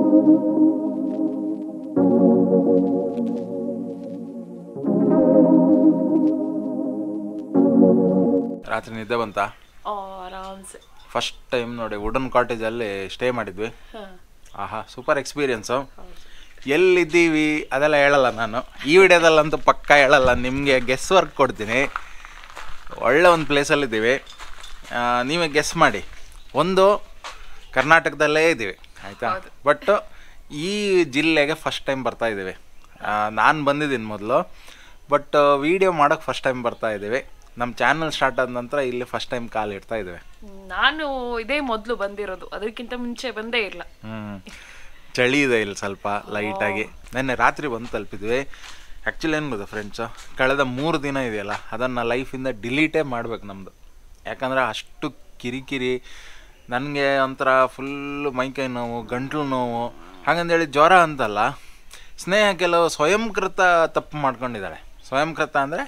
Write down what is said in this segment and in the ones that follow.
ರಾತ್ರಿ ನಿದ್ದೆ ಬಂತಾ ಆ, ಆರಾಮ್ಸೆ ಫಸ್ಟ್ ಟೈಮ್ ನೋಡಿ ವುಡನ್ ಕಾಟೇಜಲ್ಲಿ ಸ್ಟೇ ಮಾಡಿದ್ವಿ ಹಾ ಆಹಾ ಸೂಪರ್ ಎಕ್ಸ್ಪೀರಿಯನ್ಸು ಎಲ್ಲಿದ್ದೀವಿ ಅದೆಲ್ಲ ಹೇಳಲ್ಲ ನಾನು ಈ ವಿಡಿಯೋದಲ್ಲಂತೂ ಪಕ್ಕ ಹೇಳಲ್ಲ ನಿಮಗೆ ಗೆಸ್ ವರ್ಕ್ ಕೊಡ್ತೀನಿ ಒಳ್ಳೆ ಒಂದು ಪ್ಲೇಸಲ್ಲಿದ್ದೀವಿ ಆ, ನೀವೇ ಗೆಸ್ ಮಾಡಿ ಒಂದು ಕರ್ನಾಟಕದಲ್ಲೇ ಇದ್ದೀವಿ ಆಯಿತಾ ಬಟ್ ಈ ಜಿಲ್ಲೆಗೆ ಫಸ್ಟ್ ಟೈಮ್ ಬರ್ತಾ ಇದ್ದೀವಿ ನಾನು ಬಂದಿದ್ದೀನಿ ಮೊದಲು ಬಟ್ ವಿಡಿಯೋ ಮಾಡೋಕ್ಕೆ ಫಸ್ಟ್ ಟೈಮ್ ಬರ್ತಾ ಇದ್ದೀವಿ ನಮ್ಮ ಚಾನಲ್ ಸ್ಟಾರ್ಟ್ ಆದ ನಂತರ ಇಲ್ಲಿ ಫಸ್ಟ್ ಟೈಮ್ ಕಾಲು ಇಡ್ತಾ ಇದ್ದೇವೆ ನಾನು ಇದೇ ಮೊದಲು ಬಂದಿರೋದು ಅದಕ್ಕಿಂತ ಮುಂಚೆ ಬಂದೇ ಇಲ್ಲ ಹ್ಮ್ ಚಳಿ ಇದೆ ಇಲ್ಲಿ ಸ್ವಲ್ಪ ಲೈಟಾಗಿ ನೆನ್ನೆ ರಾತ್ರಿ ಬಂದು ತಲುಪಿದ್ವಿ ಆ್ಯಕ್ಚುಲಿ ಏನು ಗೊತ್ತಾ ಫ್ರೆಂಡ್ಸು ಕಳೆದ ಮೂರು ದಿನ ಇದೆಯಲ್ಲ ಅದನ್ನು ಲೈಫಿಂದ ಡಿಲೀಟೇ ಮಾಡ್ಬೇಕು ನಮ್ಮದು ಯಾಕಂದರೆ ಅಷ್ಟು ಕಿರಿಕಿರಿ ನನಗೆ ಒಂಥರ ಫುಲ್ಲು ಮೈಕೈ ನೋವು ಗಂಟ್ಲು ನೋವು ಹಾಗಂದೇಳಿ ಜ್ವರ ಅಂತಲ್ಲ ಸ್ನೇಹ ಕೆಲವು ಸ್ವಯಂಕೃತ ತಪ್ಪು ಮಾಡ್ಕೊಂಡಿದ್ದಾಳೆ ಸ್ವಯಂಕೃತ ಅಂದರೆ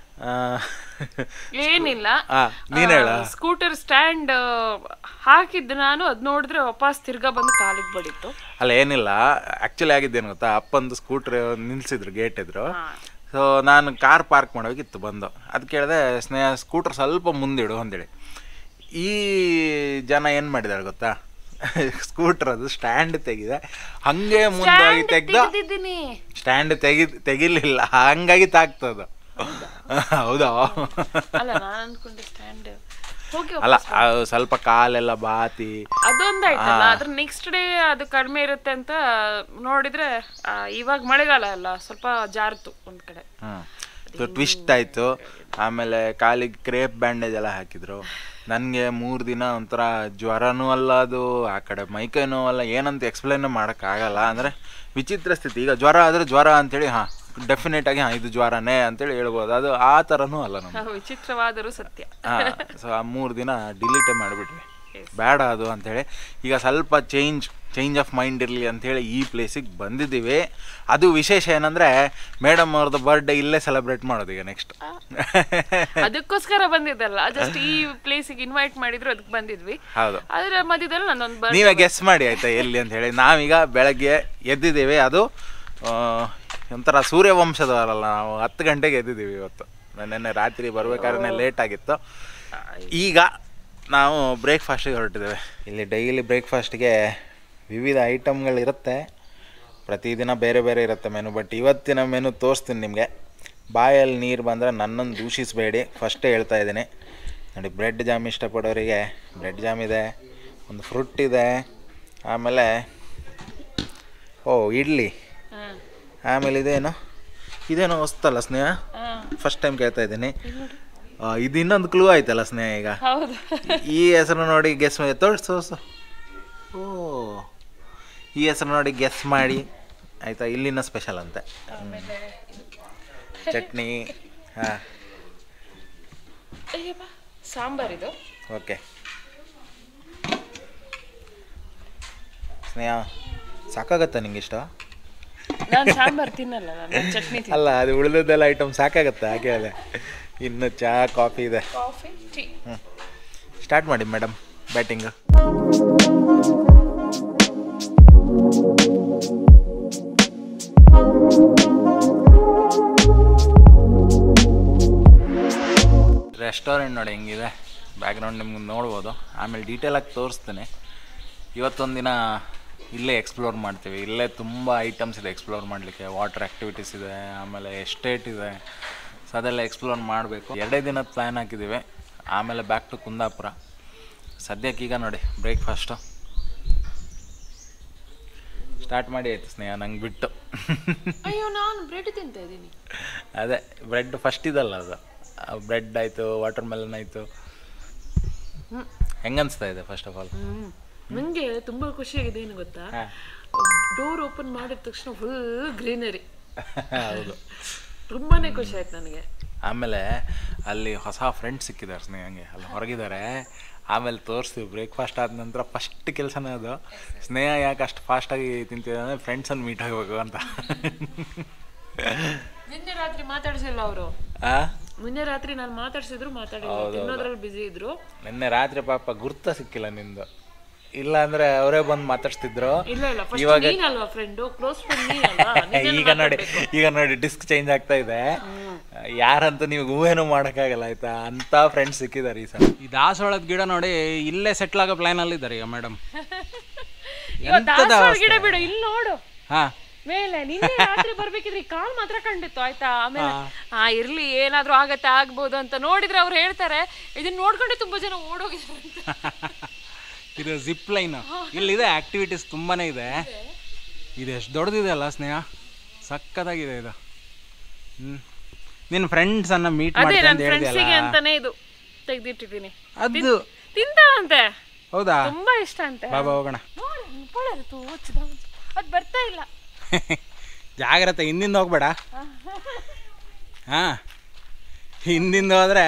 ಏನಿಲ್ಲ ಆ, ನೀನ್ ಹೇಳ ಸ್ಕೂಟರ್ ಸ್ಟ್ಯಾಂಡ್ ಹಾಕಿದ್ದು ನಾನು ಅದ್ ನೋಡಿದ್ರೆ ವಾಪಸ್ ತಿರ್ಗಾ ಬಂದು ಕಾಲಿಗೆ ಬಡಿತು ಅಲ್ಲ ಏನಿಲ್ಲ ಆ್ಯಕ್ಚುಲಿ ಆಗಿದ್ದೇನು ಗೊತ್ತಾ ಅಪ್ಪಂದು ಸ್ಕೂಟ್ರ್ ನಿಲ್ಸಿದ್ರು ಗೇಟ್ ಇದ್ರು ಹಾ. ಸೊ ನಾನು ಕಾರ್ ಪಾರ್ಕ್ ಮಾಡೋಗಿತ್ತು ಬಂದು ಅದು ಕೇಳಿದೆ ಸ್ನೇಹ ಸ್ಕೂಟ್ರ್ ಸ್ವಲ್ಪ ಮುಂದಿಡು ಅಂದೇಳಿ ಈ ಜನ ಏನು ಮಾಡಿದಾರೆ ಗೊತ್ತಾ ಸ್ಕೂಟ್ರ್ ಅದು ಸ್ಟ್ಯಾಂಡ್ ತೆಗಿದೆ ಹಂಗೆ ಮುಂದಾಗಿ ತೆಗ್ದು ತೆಗ್ದಿದ್ದೀನಿ ಸ್ಟ್ಯಾಂಡ್ ತೆಗಿ ತೆಗಿಲಿಲ್ಲ ಹಂಗಾಗಿ ತಾಗ್ತದ ಹೌದಾ ಅಲ್ಲ ನಾನು ಅನ್ಕೊಂಡೆ ಸ್ಟ್ಯಾಂಡ್ ಹೋಗಿ ಅಲ್ಲ ಅದು ಸ್ವಲ್ಪ ಕಾಲೆಲ್ಲ ಬಾತಿ ಅದೊಂದಾಯ್ತಲ್ಲ ಅದ್ರ ನೆಕ್ಸ್ಟ್ ಡೇ ಅದು ಕಡಿಮೆ ಇರುತ್ತೆ ಅಂತ ನೋಡಿದ್ರೆ ಆ, ಇವಾಗ ಮಳೆಗಾಲ ಅಲ್ಲ ಸ್ವಲ್ಪ ಜಾರ್ತು ಒಂದ್ ಕಡೆ ಹ್ಞೂ ಟ್ವಿಸ್ಟ್ ಆಯಿತು ಆಮೇಲೆ ಕಾಲಿಗೆ ಕ್ರೇಪ್ ಬ್ಯಾಂಡೇಜ್ ಎಲ್ಲ ಹಾಕಿದ್ರು ನನಗೆ ಮೂರು ದಿನ ಒಂಥರ ಜ್ವರನೂ ಅಲ್ಲ ಅದು ಆ ಕಡೆ ಮೈಕೈ ನೋವಲ್ಲ ಏನಂತ ಎಕ್ಸ್ಪ್ಲೈನ್ ಮಾಡೋಕ್ಕಾಗಲ್ಲ ಅಂದರೆ ವಿಚಿತ್ರ ಸ್ಥಿತಿ ಈಗ ಜ್ವರ ಆದರೆ ಜ್ವರ ಅಂತೇಳಿ ಹಾಂ ಡೆಫಿನೆಟ್ ಆಗಿ ಹಾಂ ಇದು ಜ್ವರನೇ ಅಂತೇಳಿ ಹೇಳ್ಬೋದು ಅದು ಆ ಥರನೂ ಅಲ್ಲ ನಮ್ಗೆ ಆ, ವಿಚಿತ್ರವಾದರೂ ಸತ್ಯ ಹಾಂ ಸೊ ಆ ಮೂರು ದಿನ ಡಿಲೀಟೇ ಮಾಡಿಬಿಟ್ವಿ ಬೇಡ ಅದು ಅಂಥೇಳಿ ಈಗ ಸ್ವಲ್ಪ ಚೇಂಜ್ ಚೇಂಜ್ ಆಫ್ ಮೈಂಡ್ ಇರಲಿ ಅಂಥೇಳಿ ಈ ಪ್ಲೇಸಿಗೆ ಬಂದಿದ್ದೀವಿ ಅದು ವಿಶೇಷ ಏನಂದರೆ ಮೇಡಮ್ ಅವ್ರದ್ದು ಬರ್ಡೇ ಇಲ್ಲೇ ಸೆಲೆಬ್ರೇಟ್ ಮಾಡೋದು ಈಗ ನೆಕ್ಸ್ಟ್ ಅದಕ್ಕೋಸ್ಕರ ಬಂದಿದ್ದಲ್ಲ ಜಸ್ಟ್ ಈ ಪ್ಲೇಸಿಗೆ ಇನ್ವೈಟ್ ಮಾಡಿದ್ರು ಅದಕ್ಕೆ ಬಂದಿದ್ವಿ ಹೌದು ಅದರ ಮಧ್ಯದಲ್ಲಿ ನನ್ನೊಂದು ಬರ್ ನೀವೇ ಗೆಸ್ ಮಾಡಿ ಆಯ್ತಾ ಎಲ್ಲಿ ಅಂತ ಹೇಳಿ ನಾವೀಗ ಬೆಳಗ್ಗೆ ಎದ್ದಿದ್ದೀವಿ ಅದು ಆ, ಒಂಥರ ಸೂರ್ಯವಂಶದವರಲ್ಲ ನಾವು ಹತ್ತು ಗಂಟೆಗೆ ಎದ್ದಿದ್ದೀವಿ ಇವತ್ತು ನೆನ್ನೆ ರಾತ್ರಿ ಬರ್ಬೇಕಾದ್ರೆ ಲೇಟ್ ಆಗಿತ್ತು ಈಗ ನಾವು ಬ್ರೇಕ್ಫಾಸ್ಟಿಗೆ ಹೊರಟಿದ್ದೇವೆ ಇಲ್ಲಿ ಡೈಲಿ ಬ್ರೇಕ್ಫಾಸ್ಟ್ಗೆ ವಿವಿಧ ಐಟಮ್ಗಳಿರುತ್ತೆ ಪ್ರತಿದಿನ ಬೇರೆ ಬೇರೆ ಇರುತ್ತೆ ಮೆನು ಬಟ್ ಇವತ್ತಿನ ಮೆನು ತೋರಿಸ್ತೀನಿ ನಿಮಗೆ ಬಾಯಲ್ಲಿ ನೀರು ಬಂದರೆ ನನ್ನನ್ನು ದೂಷಿಸಬೇಡಿ ಫಸ್ಟೇ ಹೇಳ್ತಾ ಇದ್ದೀನಿ ನೋಡಿ ಬ್ರೆಡ್ ಜಾಮ್ ಇಷ್ಟಪಡೋರಿಗೆ ಬ್ರೆಡ್ ಜಾಮ್ ಇದೆ ಒಂದು ಫ್ರುಟ್ ಇದೆ ಆಮೇಲೆ ಓ ಇಡ್ಲಿ ಹ್ಮ್. ಆಮೇಲೆ ಇದೇನು ಇದೇನೋ ಹೊಸ್ತಲ್ಲ ಸ್ನೇಹ ಹಾ. ಫಸ್ಟ್ ಟೈಮ್ ಕೇಳ್ತಾ ಇದ್ದೀನಿ ಆ, ಇದು ಇನ್ನೊಂದು ಕ್ಲೂ ಆಯ್ತಲ್ಲ ಸ್ನೇಹ ಈಗ ಹೌದು ಈ ಹೆಸರು ನೋಡಿ ಗೆಸ್ ಮಾಡಿ ತೋರಿಸು ಓ ಈ ಹೆಸರು ನೋಡಿ ಗೆಸ್ ಮಾಡಿ ಆಯಿತಾ ಇಲ್ಲಿನ ಸ್ಪೆಷಲ್ ಅಂತೆ ಆಮೇಲೆ ಚಟ್ನಿ ಹಾಂ ಅಯ್ಯಪ್ಪ ಸಾಂಬಾರ್ ಇದು ಓಕೆ ಸ್ನೇಹ ಸಾಕಾಗತ್ತಾ ನಿಂಗೆ ಇಷ್ಟ ನಾನು ಸಾಂಬಾರ್ ತಿನ್ನಲ್ಲ ನಾನು ಚಟ್ನಿ ತಿನ್ನ ಅಲ್ಲ ಅದು ಉಳಿದದ್ದೆಲ್ಲ ಐಟಮ್ ಸಾಕಾಗತ್ತಾ ಹಾಗೆ ಅದೇ ಇನ್ನು ಚಹಾ ಕಾಫಿ ಇದೆ ಕಾಫಿ ಟೀ ಹ್ಞೂ ಸ್ಟಾರ್ಟ್ ಮಾಡಿ ಮೇಡಮ್ ಬ್ಯಾಟಿಂಗ್ ರೆಸ್ಟೋರೆಂಟ್ ನೋಡಿ ಹೆಂಗಿದೆ ಬ್ಯಾಕ್ಗ್ರೌಂಡ್ ನಿಮ್ಗೆ ನೋಡ್ಬೋದು ಆಮೇಲೆ ಡೀಟೇಲಾಗಿ ತೋರಿಸ್ತೀನಿ ಇವತ್ತೊಂದು ದಿನ ಇಲ್ಲೇ ಎಕ್ಸ್ಪ್ಲೋರ್ ಮಾಡ್ತೀವಿ ಇಲ್ಲೇ ತುಂಬ ಐಟಮ್ಸ್ ಇದೆ ಎಕ್ಸ್ಪ್ಲೋರ್ ಮಾಡಲಿಕ್ಕೆ ವಾಟರ್ ಆ್ಯಕ್ಟಿವಿಟೀಸ್ ಇದೆ ಆಮೇಲೆ ಎಸ್ಟೇಟ್ ಇದೆ ಸೊ ಅದೆಲ್ಲ ಎಕ್ಸ್ಪ್ಲೋರ್ ಮಾಡಬೇಕು ಎರಡೇ ದಿನದ ಪ್ಲ್ಯಾನ್ ಹಾಕಿದ್ದೀವಿ ಆಮೇಲೆ ಬ್ಯಾಕ್ ಟು ಕುಂದಾಪುರ ಸದ್ಯಕ್ಕೀಗ ನೋಡಿ ಬ್ರೇಕ್ಫಾಸ್ಟು ಸ್ಟಾರ್ಟ್ ಮಾಡಿ ಆಯ್ತು ಸ್ನೇಹ ನಂಗೆ ಬಿಟ್ಟು ಅಯ್ಯೋ ನಾನು ಬ್ರೆಡ್ ತಿಂತ ಇದ್ದೀನಿ ಅದೇ ಬ್ರೆಡ್ ಫಸ್ಟ್ ಇದಲ್ಲ ಅದು ಬ್ರೆಡ್ ಆಯಿತು ವಾಟರ್ ಮೆಲನ್ ಆಯಿತು ಹೆಂಗನ್ಸ್ತಾ ಇದೆ ಫಸ್ಟ್ ಆಫ್ ಆಲ್ ಹ್ಮ್ ನಂಗೆ ತುಂಬಾ ಖುಷಿ ಆಗಿದೆ ಏನು ಗೊತ್ತಾ ಹಾಂ ಡೋರ್ ಓಪನ್ ಮಾಡಿದ ತಕ್ಷಣ ಫುಲ್ ಗ್ರೀನರಿ ಹೌದು ತುಂಬಾನೇ ಖುಷಿ ಆಯ್ತು ನನಗೆ ಆಮೇಲೆ ಅಲ್ಲಿ ಹೊಸ ಫ್ರೆಂಡ್ಸ್ ಸಿಕ್ಕಿದ್ದಾರೆ ಸ್ನೇಹಂಗೆ ಅಲ್ಲಿ ಹೊರಗಿದ್ದಾರೆ ಆಮೇಲೆ ತೋರಿಸ್ತೀವಿ ಬ್ರೇಕ್ಫಾಸ್ಟ್ ಆದ ನಂತರ ಫಸ್ಟ್ ಕೆಲಸನೇ ಅದು ಸ್ನೇಹ ಯಾಕೆ ಅಷ್ಟು ಫಾಸ್ಟಾಗಿ ತಿಂತಿದೆ ಅಂದರೆ ಫ್ರೆಂಡ್ಸನ್ನು ಮೀಟ್ ಆಗಬೇಕು ಅಂತ ನಿನ್ನೆ ರಾತ್ರಿ ಮಾತಾಡ್ಸಿಲ್ಲ ಅವರು ಆ? ನಿನ್ನೆ ರಾತ್ರಿ ನಾನು ಮಾತಾಡ್ಸಿದ್ರು ಮಾತಾಡಿಲ್ಲ ತಿನ್ನೋದ್ರಲ್ಲಿ ಬಿಸಿ ಇದ್ರು ನಿನ್ನೆ ರಾತ್ರಿ ಪಾಪ ಗುರ್ತ ಸಿಕ್ಕಿಲ್ಲ ನಿಂದು ಇಲ್ಲ ಅಂದ್ರೆ ಅವರೇ ಬಂದು ಮಾತಾಡ್ಸ್ತಿದ್ರು ಇಲ್ಲ ಇಲ್ಲ ಫಸ್ಟ್ ಇವಾಗ- ನೀನಲ್ವಾ ಫ್ರೆಂಡು ಕ್ಲೋಸ್ ಫ್ರೆಂಡ್ ನೀನಲ್ವಾ ನೀನೇನು ಈಗ ನೋಡಿ ಈಗ ನೋಡಿ ಡಿಸ್ಕ್ ಚೇಂಜ್ ಆಗ್ತಾ ಇದೆ ಯಾರಂತ ನೀವು ಊಹೆನೂ ಮಾಡೋಕ್ಕಾಗಲ್ಲ ಆಯ್ತಾ ಅಂತ ಫ್ರೆಂಡ್ಸ್ ಸಿಕ್ಕಿದ್ದಾರೆ ಈ ಸಲ ಈ ದಾಸವಾಳದ ಗಿಡ ನೋಡಿ ಇಲ್ಲೇ ಸೆಟ್ಲ್ ಆಗೋ ಪ್ಲಾನ್ ಅಲ್ಲಿ ಇದ್ದಾರೆ ಈಗ ಮೇಡಮ್ ಇವಾಗ ದಾಸವಾಳ ಗಿಡ ಬಿಡು ಇಲ್ಲಿ ನೋಡು ಹಾ ಮೇಲೆ ನಿನ್ನೆ ರಾತ್ರಿ ಬರ್ಬೇಕಿದ್ರೆ ಈ ಕಾಲ್ ಮಾತ್ರ ಕಂಡಿತ್ತು ಆಯ್ತಾ ಆಮೇಲೆ ಹಾ ಇರ್ಲಿ ಏನಾದ್ರೂ ಆಗತ್ತೆ ಆಗ್ಬೋದು ಅಂತ ನೋಡಿದ್ರೆ ಅವ್ರು ಹೇಳ್ತಾರೆ ಇದನ್ನ ನೋಡ್ಕೊಂಡೆ ತುಂಬಾ ಜನ ಓಡೋಗಿದ್ದಾರೆ ಅಂತ ಇದು ಜಿಪ್ ಲೈನ್ ಇಲ್ಲಿದೆ ಆಕ್ಟಿವಿಟೀಸ್ ತುಂಬಾನೇ ಇದೆ ಇದು ಎಷ್ಟು ದೊಡ್ಡದಿದೆ ಅಲ್ಲ ಸ್ನೇಹ ಸಕ್ಕತ್ತಾಗಿದೆ ಇದು ಹ್ಮ್ ನಿನ್ನ ಫ್ರೆಂಡ್ಸ್ ಅನ್ನ ಮೀಟ್ ಅದೇ ಮಾಡ್ತೀನಿ ನನ್ನ ಅಂತ ಫ್ರೆಂಡ್ಸಿಗೆ ಹೇಳಿದೆಯಲ್ಲ ಅಂತಾನೆ ಇದು ತೆಗ್ದಿಟ್ಟಿದ್ದೀನಿ ಅದು ತಿಂತಾವಂತೆ ಹೌದಾ ತುಂಬಾ ಇಷ್ಟ ಅಂತೆ ಬಾಬಾ ಹೋಗೋಣ ನೋಡಿ ಪೊಳರಿತು ಒಚ್ಚದ ಅದು ಬರ್ತಾ ಇಲ್ಲ ಜಾಗ್ರತೆ ಹಿಂದಿಂದ ಹೋಗ್ಬೇಡ ಹಾ ಹಿಂದಿಂದ ಹೋದ್ರೆ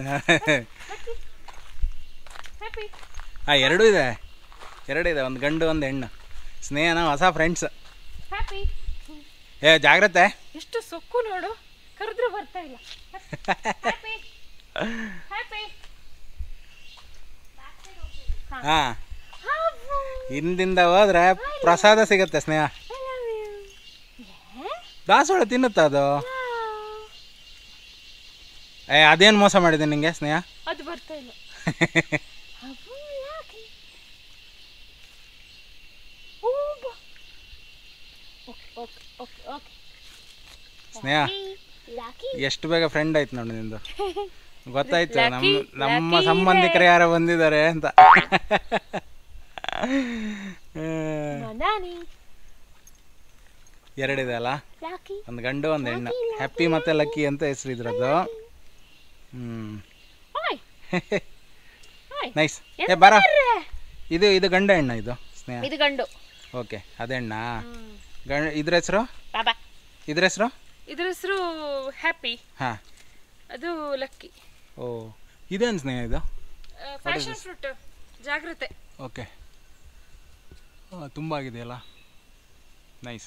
ಹ್ಯಾಪಿ ಹಾಂ ಎರಡೂ ಇದೆ ಎರಡು ಇದೆ ಒಂದು ಗಂಡು ಒಂದು ಹೆಣ್ಣು ಸ್ನೇಹನ ಹೊಸ ಫ್ರೆಂಡ್ಸ್ ಹ್ಯಾಪಿ ಏ ಜಾಗ್ರತೆ ಎಷ್ಟು ಸೊಕ್ಕು ನೋಡು ಕರೆದ್ರು ಬರ್ತಾ ಇಲ್ಲ ಹ್ಯಾಪಿ ಹ್ಯಾಪಿ ಹಾಂ ಹಿಂದಿಂದ ಹೋದ್ರೆ ಪ್ರಸಾದ ಸಿಗುತ್ತೆ ಸ್ನೇಹ ದಾಸವಾಳ ತಿನ್ನುತ್ತಾ ಅದು ಏ ಅದೇನು ಮೋಸ ಮಾಡಿದೆ ನಿಂಗೆ ಸ್ನೇಹ ಅದು ಬರ್ತಾ ಇಲ್ಲ ಅಬ್ಬೋ, ಯಾಕೆ? ಓ, ಬಾ. Okay, okay, okay, okay. Sneha ಎಷ್ಟು ಬೇಗ ಫ್ರೆಂಡ್ ಆಯ್ತು ನೋಡಿ ನಿಂದು ಗೊತ್ತಾಯ್ತು ನಮ್ಮ Lucky, ನಮ್ಮ lucky ಸಂಬಂಧಿಕರು ಯಾರೋ ಬಂದಿದ್ದಾರೆ ಅಂತ ನಾನಿ ಎರಡಿದೆ ಅಲ್ಲ ಲಾಕಿ ಒಂದು ಗಂಡು ಒಂದು ಹೆಣ್ಣು ಹ್ಯಾಪಿ ಮತ್ತೆ ಲಕ್ಕಿ ಅಂತ ಹೆಸರು ಇದ್ರದ್ದು ಹ್ಮ್ ಹಾಯ್ ಹಾಯ್ ನೈಸ್ ಏ ಬಾರ ಇದು ಇದು ಗಂಡ ಹೆಣ್ಣ ಇದು ಸ್ನೇಹ ಇದು ಗಂಡು ಓಕೆ ಅದೆಣ್ಣ ಗಂಡ ಇದ್ರ ಹೆಸರು ಬಾಬಾ ಇದ್ರ ಹೆಸರು ಇದ್ರ ಹೆಸರು ಹ್ಯಾಪಿ ಹಾಂ ಅದು ಲಕ್ಕಿ ಓ ಇದೇನು ಸ್ನೇಹ ಇದು ಫ್ಯಾಷನ್ ಫ್ರೂಟ್ ಜಾಗ್ರತೆ ಓಕೆ ತುಂಬ ಆಗಿದೆಯಲ್ಲ ನೈಸ್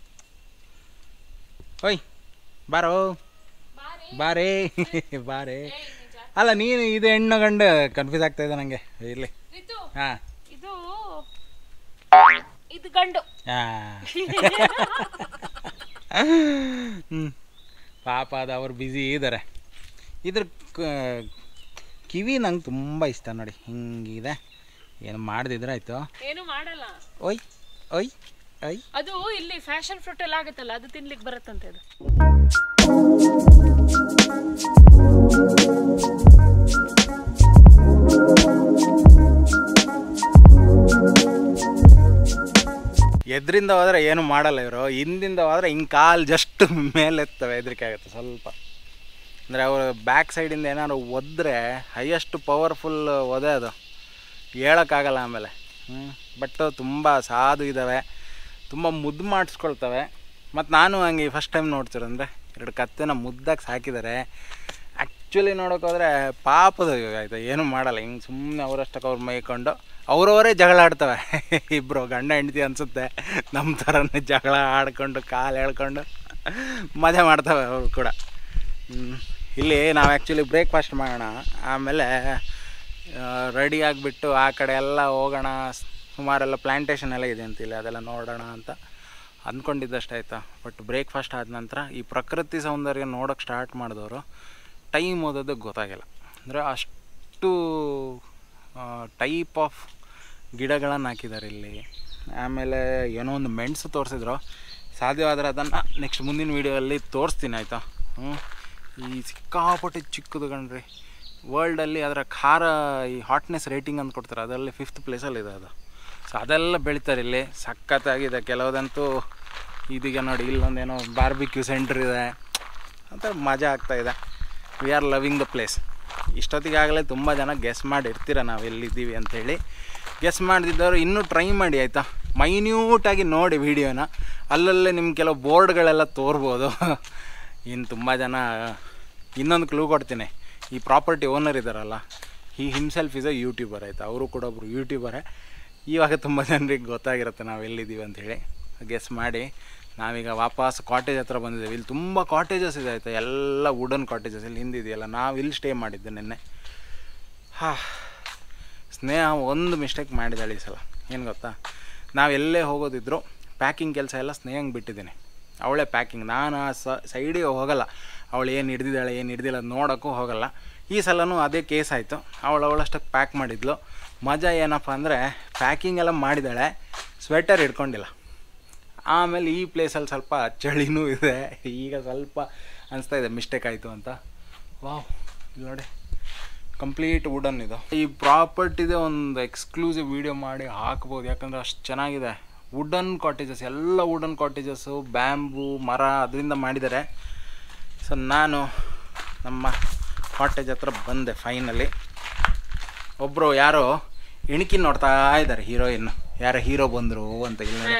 ಓಯ್ ಬಾರೋ ಬಾರೇ ಬಾರೇ ಅಲ್ಲ ನೀನು ಇದು ಹೆಣ್ಣು ಗಂಡು ಕನ್ಫ್ಯೂಸ್ ಆಗ್ತಾ ಇದೆ ನನಗೆ ಇರಲಿ ಇದು ಹಾಂ ಇದು ಇದು ಗಂಡು ಹ್ಞೂ ಪಾಪ ಅದು ಅವ್ರು ಬ್ಯುಸಿ ಇದ್ದಾರೆ ಇದ್ರ ಕ- ಕಿವಿ ನಂಗೆ ತುಂಬ ಇಷ್ಟ ನೋಡಿ ಹಿಂಗಿದೆ ಏನು ಮಾಡ್ದಿದ್ರೆ ಆಯಿತು ಏನು ಮಾಡಲ್ಲ ಓಯ್ ಓಯ್ ಓಯ್ ಅದು ಇಲ್ಲಿ ಫ್ಯಾಷನ್ ಫ್ರೂಟ್ ಎಲ್ಲ ಆಗುತ್ತಲ್ಲ ಅದು ತಿನ್ಲಿಕ್ಕೆ ಬರುತ್ತಂತೆ ಅದು ಎದ್ರಿಂದ ಹೋದ್ರೆ ಏನು ಮಾಡಲ್ಲ ಇವರು ಹಿಂದಿಂದ ಹೋದ್ರೆ ಹಿಂಗೆ ಕಾಲು ಜಸ್ಟ್ ಮೇಲೆತ್ತವೆ ಹೆದರಿಕೆ ಆಗುತ್ತೆ ಸ್ವಲ್ಪ ಅಂದರೆ ಅವರು ಬ್ಯಾಕ್ ಸೈಡಿಂದ ಏನಾದ್ರು ಒದ್ರೆ ಹೈಯೆಸ್ಟ್ ಪವರ್ಫುಲ್ ಒದೆ ಅದು ಹೇಳೋಕ್ಕಾಗಲ್ಲ ಆಮೇಲೆ ಹ್ಞೂ ಬಟ್ ತುಂಬ ಸಾಧು ಇದ್ದಾವೆ ತುಂಬ ಮುದ್ದು ಮಾಡಿಸ್ಕೊಳ್ತವೆ ಮತ್ತು ನಾನು ಹಂಗೆ ಫಸ್ಟ್ ಟೈಮ್ ನೋಡ್ತಿರಂದರೆ ಎರಡು ಕತ್ತೆನ ಮುದ್ದಾಗಿ ಸಾಕಿದ್ದಾರೆ ಆ್ಯಕ್ಚುಲಿ ನೋಡೋಕೆ ಹೋದರೆ ಪಾಪದ ಆಯ್ತಾ ಏನೂ ಮಾಡಲ್ಲ ಹಿಂಗೆ ಸುಮ್ಮನೆ ಅವರಷ್ಟಕ್ಕೆ ಅವ್ರು ಮೇಯ್ಕೊಂಡು ಅವರವರೇ ಜಗಳ ಆಡ್ತವೆ ಇಬ್ಬರು ಗಂಡ ಹೆಂಡತಿ ಅನಿಸುತ್ತೆ ನಮ್ಮ ಥರನೇ ಜಗಳ ಆಡ್ಕೊಂಡು ಕಾಲು ಎಳ್ಕೊಂಡು ಮಜಾ ಮಾಡ್ತವೆ ಅವರು ಕೂಡ ಹ್ಮ್. ಇಲ್ಲಿ ನಾವು ಆ್ಯಕ್ಚುಲಿ ಬ್ರೇಕ್ಫಾಸ್ಟ್ ಮಾಡೋಣ ಆಮೇಲೆ ರೆಡಿ ಆಗಿಬಿಟ್ಟು ಆ ಕಡೆ ಎಲ್ಲ ಹೋಗೋಣ ಸುಮಾರೆಲ್ಲ ಪ್ಲ್ಯಾಂಟೇಷನ್ ಎಲ್ಲ ಇದೆ ಅಂತ ಇಲ್ಲಿ ಅದೆಲ್ಲ ನೋಡೋಣ ಅಂತ ಅಂದ್ಕೊಂಡಿದ್ದಷ್ಟು ಆಯಿತಾ ಬಟ್ ಬ್ರೇಕ್ಫಾಸ್ಟ್ ಆದ ನಂತರ ಈ ಪ್ರಕೃತಿ ಸೌಂದರ್ಯ ನೋಡೋಕ್ಕೆ ಸ್ಟಾರ್ಟ್ ಮಾಡಿದವರು ಟೈಮ್ ಓದೋದಕ್ಕೆ ಗೊತ್ತಾಗಿಲ್ಲ ಅಂದರೆ ಅಷ್ಟು ಟೈಪ್ ಆಫ್ ಗಿಡಗಳನ್ನು ಹಾಕಿದ್ದಾರೆ ಇಲ್ಲಿ ಆಮೇಲೆ ಏನೋ ಒಂದು ಮೆಣಸು ತೋರಿಸಿದ್ರು ಸಾಧ್ಯವಾದರೆ ಅದನ್ನು ನೆಕ್ಸ್ಟ್ ಮುಂದಿನ ವೀಡಿಯೋಲ್ಲಿ ತೋರಿಸ್ತೀನಿ ಆಯಿತಾ ಹ್ಞೂ ಈ ಸಿಕ್ಕಾಪಟ್ಟೆ ಚಿಕ್ಕದು ಕಣ್ರಿ ವರ್ಲ್ಡಲ್ಲಿ ಅದರ ಖಾರ ಈ ಹಾಟ್ನೆಸ್ ರೇಟಿಂಗ್ ಅಂತ ಕೊಡ್ತಾರೆ ಅದರಲ್ಲಿ ಫಿಫ್ತ್ ಪ್ಲೇಸಲ್ಲಿದೆ ಅದು ಸೊ ಅದೆಲ್ಲ ಬೆಳಿತಾರೆ ಇಲ್ಲಿ ಸಖತ್ತಾಗಿದೆ ಕೆಲವುದಂತೂ ಇದೀಗ ನೋಡಿ ಇಲ್ಲೊಂದೇನೋ ಬಾರ್ಬಿಕ್ಯೂ ಸೆಂಟ್ರ್ ಇದೆ ಅಂತ ಮಜಾ ಆಗ್ತಾಯಿದೆ we are loving the place ಇಷ್ಟೊತ್ತಿಗಾಗಲೇ ತುಂಬ ಜನ ಗೆಸ್ ಮಾಡಿರ್ತೀರ ನಾವು ಎಲ್ಲಿದ್ದೀವಿ ಅಂಥೇಳಿ ಗೆಸ್ ಮಾಡದಿದ್ದವರು ಇನ್ನೂ ಟ್ರೈ ಮಾಡಿ ಆಯಿತಾ ಮೈನ್ಯೂಟಾಗಿ ನೋಡಿ ವಿಡಿಯೋನ ಅಲ್ಲಲ್ಲೇ ನಿಮ್ಮ ಕೆಲವು ಬೋರ್ಡ್ಗಳೆಲ್ಲ ತೋರ್ಬೋದು ಇನ್ನು ತುಂಬ ಜನ ಇನ್ನೊಂದು ಕ್ಲೂ ಕೊಡ್ತೀನಿ ಈ ಪ್ರಾಪರ್ಟಿ ಓನರ್ ಇದ್ದಾರಲ್ಲ ಈ ಹಿಮ್ಸೆಲ್ಫ್ ಇಸ್ ಅ ಯೂಟ್ಯೂಬರ್ ಆಯಿತಾ ಅವರು ಕೂಡ ಒಬ್ಬರು ಯೂಟ್ಯೂಬರೇ ಇವಾಗ ತುಂಬ ಜನರಿಗೆ ಗೊತ್ತಾಗಿರುತ್ತೆ ನಾವು ಎಲ್ಲಿದ್ದೀವಿ ಅಂಥೇಳಿ ಗೆಸ್ ಮಾಡಿ ನಾವೀಗ ವಾಪಸ್ ಕಾಟೇಜ್ ಹತ್ರ ಬಂದಿದ್ದೇವೆ ಇಲ್ಲಿ ತುಂಬ ಕಾಟೇಜಸ್ ಇದೆ ಆಯಿತಾ ಎಲ್ಲ ವುಡನ್ ಕಾಟೇಜಸ್ ಇಲ್ಲಿ ಹಿಂದಿದೆಯಲ್ಲ ನಾವು ಇಲ್ಲಿ ಸ್ಟೇ ಮಾಡಿದ್ದೆ ನಿನ್ನೆ ಹಾ ಸ್ನೇಹ ಒಂದು ಮಿಸ್ಟೇಕ್ ಮಾಡಿದಾಳೆ ಈ ಸಲ ಏನು ಗೊತ್ತಾ ನಾವು ಎಲ್ಲೇ ಹೋಗೋದಿದ್ರು ಪ್ಯಾಕಿಂಗ್ ಕೆಲಸ ಎಲ್ಲ ಸ್ನೇಹಂಗೆ ಬಿಟ್ಟಿದ್ದೀನಿ ಅವಳೇ ಪ್ಯಾಕಿಂಗ್ ನಾನು ಆ ಸೈಡಿಗೆ ಹೋಗಲ್ಲ ಅವಳು ಏನು ಹಿಡ್ದಿದ್ದಾಳೆ ಏನು ಹಿಡ್ದಿಲ್ಲ ಅದು ನೋಡೋಕ್ಕೂ ಹೋಗಲ್ಲ ಈ ಸಲನೂ ಅದೇ ಕೇಸ್ ಆಯಿತು ಅವಳು ಅವಳಷ್ಟಕ್ಕೆ ಪ್ಯಾಕ್ ಮಾಡಿದ್ಲು ಮಜಾ ಏನಪ್ಪ ಅಂದರೆ ಪ್ಯಾಕಿಂಗ್ ಎಲ್ಲ ಮಾಡಿದ್ದಾಳೆ ಸ್ವೆಟರ್ ಇಟ್ಕೊಂಡಿಲ್ಲ ಆಮೇಲೆ ಈ ಪ್ಲೇಸಲ್ಲಿ ಸ್ವಲ್ಪ ಚಳಿನೂ ಇದೆ ಈಗ ಸ್ವಲ್ಪ ಅನಿಸ್ತಾ ಇದೆ ಮಿಸ್ಟೇಕ್ ಆಯಿತು ಅಂತ ವಾವ್ ಇಲ್ಲಿ ನೋಡಿ ಕಂಪ್ಲೀಟ್ ವುಡನ್ ಇದು ಈ ಪ್ರಾಪರ್ಟಿದೆ ಒಂದು ಎಕ್ಸ್ಕ್ಲೂಸಿವ್ ವಿಡಿಯೋ ಮಾಡಿ ಹಾಕ್ಬೋದು ಯಾಕಂದರೆ ಅಷ್ಟು ಚೆನ್ನಾಗಿದೆ ವುಡನ್ ಕಾಟೇಜಸ್ ಎಲ್ಲ ವುಡನ್ ಕಾಟೇಜಸ್ಸು ಬ್ಯಾಂಬು ಮರ ಅದರಿಂದ ಮಾಡಿದ್ದಾರೆ ಸೊ ನಾನು ನಮ್ಮ ಕಾಟೇಜ್ ಹತ್ರ ಬಂದೆ ಫೈನಲಿ ಒಬ್ಬರು ಯಾರೋ ಇಣಕಿ ನೋಡ್ತಾ ಇದ್ದಾರೆ ಹೀರೋಯಿನ್ ಯಾರೋ ಹೀರೋ ಬಂದರು ಅಂತ ಇಲ್ಲ ನೋಡಿ.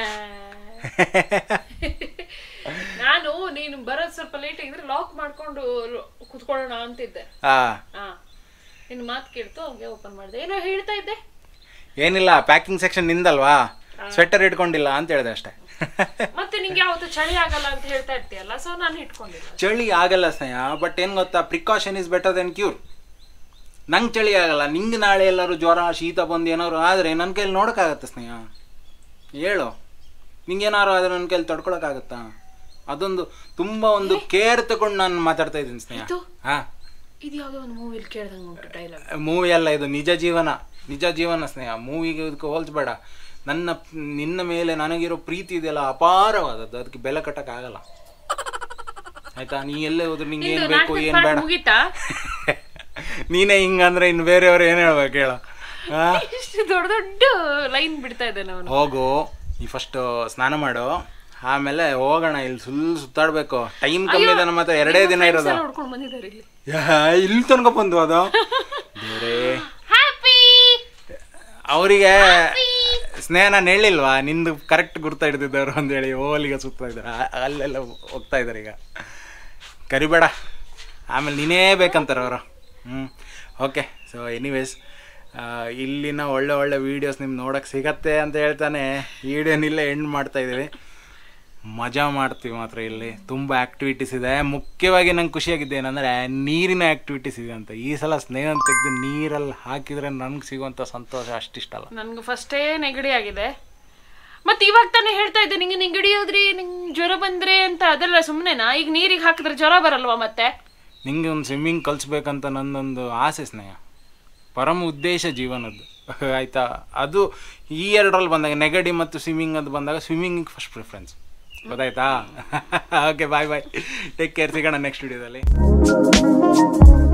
ನಾನು ನೀನು ಬರೋದ್ ಸ್ವಲ್ಪ ಲೇಟ್ ಆಗಿದ್ರೆ ಲಾಕ್ ಮಾಡ್ಕೊಂಡು ಕುತ್ಕೊಳ್ಳೋಣ ಅಂತಿದ್ದೆ ಆ ಹಾ ನಿನ್ ಮಾತು ಕೇಳ್ತು ಹಂಗೆ ಓಪನ್ ಮಾಡಿದೆ ಏನೋ ಹೇಳ್ತಾ ಇದ್ದೆ ಏನಿಲ್ಲ ಪ್ಯಾಕಿಂಗ್ ಸೆಕ್ಷನ್ ನಿಂದಲ್ವಾ ಸ್ವೆಟರ್ ಇಟ್ಕೊಂಡಿಲ್ಲ ಅಂತ ಹೇಳಿದೆ ಅಷ್ಟೇ ಮತ್ತೆ ನಿಂಗೆ ಯಾವತ್ತು ಚಳಿ ಆಗಲ್ಲ ಅಂತ ಹೇಳ್ತಾ ಇರ್ತೀಯಲ್ಲ ಸೊ ನಾನು ಇಟ್ಕೊಂಡಿಲ್ಲ ಚಳಿ ಆಗಲ್ಲ ಸ್ನೇಹ ಬಟ್ ಏನು ಗೊತ್ತಾ precaution is better then cure ನಂಗೆ ಚಳಿ ಆಗಲ್ಲ ನಿಂಗೆ ನಾಳೆ ಎಲ್ಲರೂ ಜ್ವರ ಶೀತ ಬಂದು ಏನಾದ್ರು ಆದರೆ ನನ್ನ ಕೈಲಿ ನೋಡೋಕ್ಕಾಗತ್ತೆ ಸ್ನೇಹ ಹೇಳು ನಿಂಗೇನಾದ್ರು ಆದರೆ ನನ್ನ ಕೈಲಿ ತಡ್ಕೊಳಕ್ಕಾಗತ್ತಾ ಅದೊಂದು ತುಂಬ ಒಂದು ಕೇರ್ ತಗೊಂಡು ನಾನು ಮಾತಾಡ್ತಾ ಇದ್ದೀನಿ ಸ್ನೇಹ ಇದು? ಹಾಂ ಇದು ಯಾವ್ದೋ ಒಂದು ಮೂವಿಲಿ ಕೇಳ್ದಂಗೆ ಉಂಟು ಡೈಲಾಗ್ ಮೂವಿ ಅಲ್ಲ ಇದು ನಿಜ ಜೀವನ ನಿಜ ಜೀವನ ಸ್ನೇಹ ಮೂವಿಗೆ ಇದಕ್ಕೆ ಹೋಲ್ಸ್ಬೇಡ ನನ್ನ ನಿನ್ನ ಮೇಲೆ ನನಗಿರೋ ಪ್ರೀತಿ ಇದೆಯಲ್ಲ ಅಪಾರವಾದದ್ದು ಅದಕ್ಕೆ ಬೆಲೆ ಕಟ್ಟಕ್ಕಾಗಲ್ಲ ಆಯ್ತಾ ನೀ ಎಲ್ಲೇ ಹೋದ್ರೆ ನಿಂಗೆ ಏನು ಬೇಕು ಏನು ಬೇಡ ಮುಗೀತಾ ನೀನೇ ಹಿಂಗಂದ್ರೆ ಇನ್ನು ಬೇರೆಯವ್ರು ಏನು ಹೇಳ್ಬೇಕು ಹೇಳ ಇಷ್ಟು ದೊಡ್ಡ ದೊಡ್ಡ ಲೈನ್ ಬಿಡ್ತಾ ಇದ್ದಾನೆ ಅವನು ಹೋಗು ಈ ಫಸ್ಟ್ ಸ್ನಾನ ಮಾಡು ಆಮೇಲೆ ಹೋಗೋಣ ಇಲ್ಲಿ ಸುಲ್ ಸುತ್ತಾಡ್ಬೇಕು ಟೈಮ್ ಕಮ್ಮಿ ಇದೆ ನಮ್ಮ ಹತ್ರ ಎರಡೇ ದಿನ ಇರೋದು ನೋಡ್ಕೊಂಡು ಬಂದಿದ್ದಾರೆ ಇಲ್ಲಿ ಯಾ, ಇಲ್ಲಿ ತನಕ ಬಂದು ಅದು ಬೇರೆ ಹ್ಯಾಪಿ ಅವರಿಗೆ ಸ್ನೇಹನ ಹೇಳಿಲ್ವಾ ನಿಂದು ಕರೆಕ್ಟ್ ಗುರ್ತಾ ಹಿಡ್ದಿದ್ದವ್ರು ಅಂತೇಳಿ ಓಲಿಗೆ ಸುತ್ತಾ ಇದ್ದಾರೆ ಆ- ಅಲ್ಲೆಲ್ಲ ಹೋಗ್ತಾ ಇದ್ದಾರೆ ಈಗ ಕರಿಬೇಡ ಆಮೇಲೆ ನೀನೇ ಬೇಕಂತಾರೆ ಅವರು ಹ್ಞೂ ಓಕೆ ಸೊ ಎನಿವೇಸ್ ಇಲ್ಲಿನ ಒಳ್ಳೆ ಒಳ್ಳೆ ವೀಡಿಯೋಸ್ ನಿಮ್ಗೆ ನೋಡೋಕೆ ಸಿಗತ್ತೆ ಅಂತ ಹೇಳ್ತಾನೆ ವಿಡಿಯೋನಿಲ್ಲೇ ಎಂಡ್ ಮಾಡ್ತಾ ಇದ್ದೀವಿ ಮಜಾ ಮಾಡ್ತೀವಿ ಮಾತ್ರ ಇಲ್ಲಿ ತುಂಬ ಆ್ಯಕ್ಟಿವಿಟೀಸ್ ಇದೆ ಮುಖ್ಯವಾಗಿ ನಂಗೆ ಖುಷಿಯಾಗಿದ್ದು ಏನಂದರೆ ನೀರಿನ ಆ್ಯಕ್ಟಿವಿಟೀಸ್ ಇದೆ ಅಂತ ಈ ಸಲ ಸ್ನೇಹ ತೆಗೆದು ನೀರಲ್ಲಿ ಹಾಕಿದರೆ ನನಗೆ ಸಿಗುವಂಥ ಸಂತೋಷ ಅಷ್ಟಿಷ್ಟಲ್ಲ ನನ್ಗೆ ಫಸ್ಟೇ ನೆಗಡಿ ಆಗಿದೆ ಮತ್ತೆ ಇವಾಗ ತಾನೇ ಹೇಳ್ತಾ ಇದ್ದೆ ನಿಂಗೆ ನೆಗಡಿ ಹೋದ್ರಿ ನಿಂಗೆ ಜ್ವರ ಬಂದ್ರೆ ಅಂತ ಅದೆಲ್ಲ ಸುಮ್ಮನೆನಾ ಈಗ ನೀರಿಗೆ ಹಾಕಿದ್ರೆ ಜ್ವರ ಬರಲ್ವಾ ಮತ್ತೆ ನಿಂಗೆ ಒಂದು ಸ್ವಿಮ್ಮಿಂಗ್ ಕಲಿಸ್ಬೇಕಂತ ನನ್ನೊಂದು ಆಸೆ ಸ್ನೇಹ ಪರಮ ಉದ್ದೇಶ ಜೀವನದ್ದು ಆಯಿತಾ ಅದು ಈ ಎರಡರಲ್ಲಿ ಬಂದಾಗ ನೆಗಡಿ ಮತ್ತು ಸ್ವಿಮ್ಮಿಂಗ್ ಅದು ಬಂದಾಗ ಸ್ವಿಮ್ಮಿಂಗಿಗೆ ಫಸ್ಟ್ ಪ್ರಿಫರೆನ್ಸ್ ಗೊತ್ತಾಯ್ತಾ okay bye bye take care ಸಿಗೋಣ ನೆಕ್ಸ್ಟ್ ವಿಡಿಯೋದಲ್ಲಿ